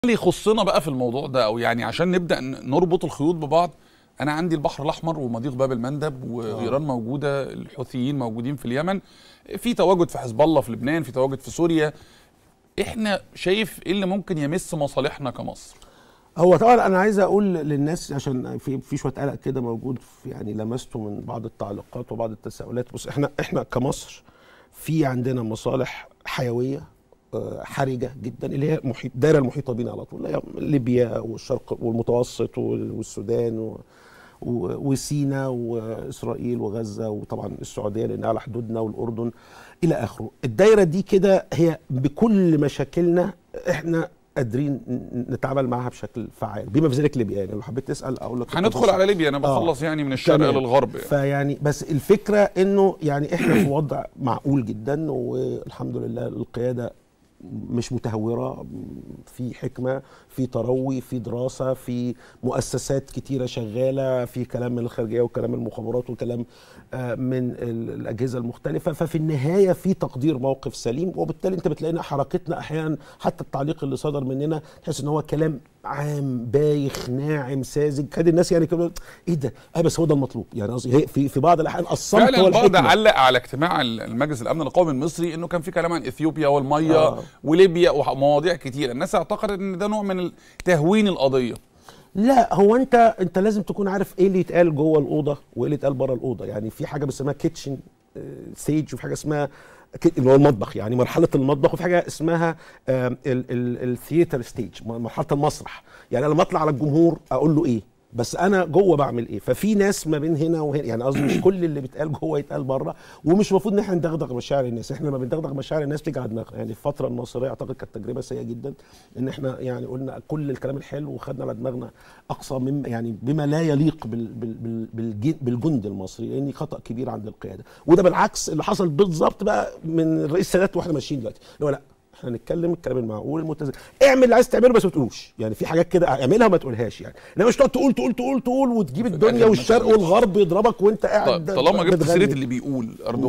اللي يخصنا بقى في الموضوع ده او يعني عشان نبدا ن- نربط الخيوط ببعض انا عندي البحر الاحمر ومضيق باب المندب وايران موجوده الحوثيين موجودين في اليمن في تواجد في حزب الله في لبنان في تواجد في سوريا احنا شايف ايه اللي ممكن يمس مصالحنا كمصر هو طبعا انا عايز اقول للناس عشان في في شويه قلق كده موجود في يعني لمسته من بعض التعليقات وبعض التساؤلات بص احنا احنا كمصر في عندنا مصالح حيويه آه، حرجه جدا اللي هي محيط الدائره المحيطه بينا على طول اللي هي ليبيا والشرق والمتوسط وال- والسودان و و- وسينا واسرائيل وغزه وطبعا السعوديه لان على حدودنا والاردن الى اخره الدايره دي كده هي بكل مشاكلنا احنا قادرين ن- نتعامل معاها بشكل فعال بما في ذلك ليبيا يعني لو حبيت تسال اقول لك هندخل على ليبيا انا آه. بخلص يعني من الشرق تمام. للغرب يعني. فيعني بس الفكره انه يعني احنا في وضع معقول جدا والحمد لله القياده مش متهوره في حكمه في تروي في دراسه في مؤسسات كتيره شغاله في كلام من الخارجيه وكلام المخابرات وكلام آه، من ال- الاجهزه المختلفه ففي النهايه في تقدير موقف سليم وبالتالي انت بتلاقينا حركتنا احيانا حتى التعليق اللي صدر مننا تحس ان هو كلام عام بايخ ناعم ساذج كاد الناس يعني كده ايه ده اه بس هو ده المطلوب يعني قصدي هي في في بعض الاحيان الصمت فعلا هو البعض الحكمه علق على اجتماع المجلس الامن القومي المصري انه كان في كلام عن اثيوبيا والميه آه. وليبيا ومواضيع كتيره الناس اعتقدت ان ده نوع من تهوين القضيه لا هو انت انت لازم تكون عارف ايه اللي يتقال جوه الاوضه وايه اللي يتقال بره الاوضه يعني في حاجه بنسميها كيتشن ستيج وفي حاجه اسمها ك- اللي هو المطبخ يعني مرحله المطبخ وفي حاجه اسمها الثياتر ستيج مرحله المسرح يعني انا لما اطلع على الجمهور اقول له ايه بس انا جوه بعمل ايه ففي ناس ما بين هنا وهنا يعني قصدي مش كل اللي بيتقال جوه يتقال بره ومش المفروض ان احنا ندغدغ مشاعر الناس احنا لما بندغدغ مشاعر الناس بتيجي على دماغنا يعني الفتره الناصريه اعتقد كانت تجربه سيئه جدا ان احنا يعني قلنا كل الكلام الحلو وخدنا على دماغنا اقصى مما يعني بما لا يليق بال بال بال بالج- بالجند المصري لان خطا كبير عند القياده وده بالعكس اللي حصل بالظبط بقى من الرئيس السادات واحنا ماشيين دلوقتي اللي هو لا احنا نتكلم الكلام المعقول المتزن اعمل اللي عايز تعمله بس ما تقولوش يعني في حاجات كده اعملها وما تقولهاش يعني انما مش تقعد تقول تقول تقول تقول وتجيب في الدنيا الآخر ما والشرق تعملش. والغرب يضربك وانت قاعد طيب طالما جبت بتغني. سيره اللي بيقول اردوغان